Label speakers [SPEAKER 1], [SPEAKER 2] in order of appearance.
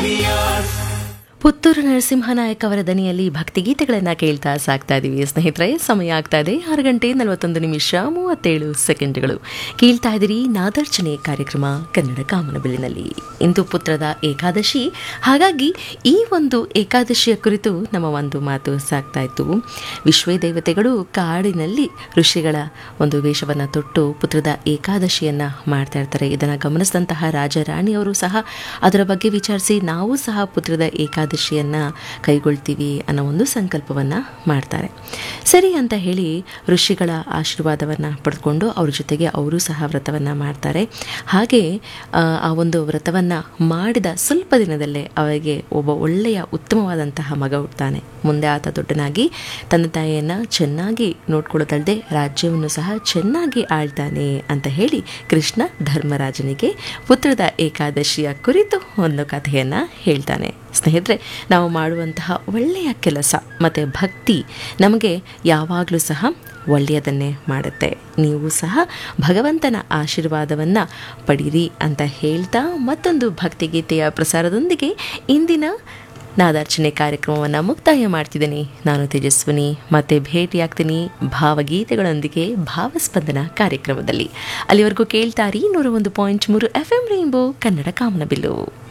[SPEAKER 1] ಪುತ್ತೂರು ನರಸಿಂಹನಾಯಕ್ ಅವರ ದನಿಯಲ್ಲಿ ಭಕ್ತಿಗೀತೆಗಳನ್ನು ಕೇಳ್ತಾ ಸಾಕ್ತಾ ಇದ್ದೀವಿ ಸ್ನೇಹಿತರೆ ಸಮಯ ಆಗ್ತಾ ಇದೆ ಆರು ಗಂಟೆ ನಲವತ್ತೊಂದು ನಿಮಿಷ ಮೂವತ್ತೇಳು ಸೆಕೆಂಡ್ಗಳು ಕೇಳ್ತಾ ಇದ್ದೀರಿ ನಾದರ್ಚನೆ ಕಾರ್ಯಕ್ರಮ ಕನ್ನಡ ಕಾಮನಬಿಲ್ಲಿನಲ್ಲಿ ಇಂದು ಪುತ್ರದ ಏಕಾದಶಿ ಹಾಗಾಗಿ ಈ ಒಂದು ಏಕಾದಶಿಯ ಕುರಿತು ನಮ್ಮ ಒಂದು ಮಾತು ಸಾಕ್ತಾ ಇತ್ತು ವಿಶ್ವೇ ದೇವತೆಗಳು ಕಾಡಿನಲ್ಲಿ ಋಷಿಗಳ ಒಂದು ವೇಷವನ್ನು ತೊಟ್ಟು ಪುತ್ರದ ಏಕಾದಶಿಯನ್ನು ಮಾಡ್ತಾ ಇರ್ತಾರೆ ಇದನ್ನು ಗಮನಿಸಿದಂತಹ ರಾಜ ರಾಣಿಯವರು ಸಹ ಅದರ ಬಗ್ಗೆ ವಿಚಾರಿಸಿ ನಾವು ಸಹ ಪುತ್ರದ ಏಕಾದಶಿಯನ್ನು ಕೈಗೊಳ್ತೀವಿ ಅನ್ನೋ ಒಂದು ಸಂಕಲ್ಪವನ್ನು ಮಾಡ್ತಾರೆ ಸರಿ ಅಂತ ಹೇಳಿ ಋಷಿಗಳ ಆಶೀರ್ವಾದವನ್ನು ಪಡೆದುಕೊಂಡು ಅವ್ರ ಜೊತೆಗೆ ಅವರು ಸಹ ವ್ರತವನ್ನು ಮಾಡ್ತಾರೆ ಹಾಗೆ ಆ, ಆ ಒಂದು ವ್ರತವನ್ನು ಮಾಡಿದ ಸ್ವಲ್ಪ ದಿನದಲ್ಲೇ ಅವರಿಗೆ ಒಬ್ಬ ಒಳ್ಳೆಯ ಉತ್ತಮವಾದಂತಹ ಮಗ ಹುಡ್ತಾನೆ ಮುಂದೆ ಆತ ದೊಡ್ಡನಾಗಿ ತನ್ನ ತಾಯಿಯನ್ನು ಚೆನ್ನಾಗಿ ನೋಡ್ಕೊಳ್ಳೋದಲ್ಲದೆ ರಾಜ್ಯವನ್ನು ಸಹ ಚೆನ್ನಾಗಿ ಆಳ್ತಾನೆ ಅಂತ ಹೇಳಿ ಕೃಷ್ಣ ಧರ್ಮರಾಜನಿಗೆ ಪುತ್ರದ ಏಕಾದಶಿಯ ಕುರಿತು ಒಂದು ಕಥೆಯನ್ನು ಹೇಳ್ತಾನೆ ಸ್ನೇಹಿತರೆ ನಾವು ಮಾಡುವಂತಹ ಒಳ್ಳೆಯ ಕೆಲಸ ಮತ್ತು ಭಕ್ತಿ ನಮಗೆ ಯಾವಾಗಲೂ ಸಹ ಒಳ್ಳೆಯದನ್ನೇ ಮಾಡುತ್ತೆ ನೀವು ಸಹ ಭಗವಂತನ ಆಶೀರ್ವಾದವನ್ನು ಪಡೀರಿ ಅಂತ ಹೇಳ್ತಾ ಮತ್ತೊಂದು ಭಕ್ತಿಗೀತೆಯ ಪ್ರಸಾರದೊಂದಿಗೆ ಇಂದಿನ ನಾದಾರ್ಚನೆ ಕಾರ್ಯಕ್ರಮವನ್ನು ಮುಕ್ತಾಯ ಮಾಡ್ತಿದ್ದೀನಿ ನಾನು ತೇಜಸ್ವಿನಿ ಮತ್ತೆ ಭೇಟಿಯಾಗ್ತೀನಿ ಭಾವಗೀತೆಗಳೊಂದಿಗೆ ಭಾವಸ್ಪಂದನ ಕಾರ್ಯಕ್ರಮದಲ್ಲಿ ಅಲ್ಲಿವರೆಗೂ ಕೇಳ್ತಾರಿ ನೂರ ಒಂದು ಪಾಯಿಂಟ್ ಮೂರು ಎಫ್ ಎಂ ರೈನ್ಬೋ ಕನ್ನಡ ಕಾಮನಬಿಲ್ಲು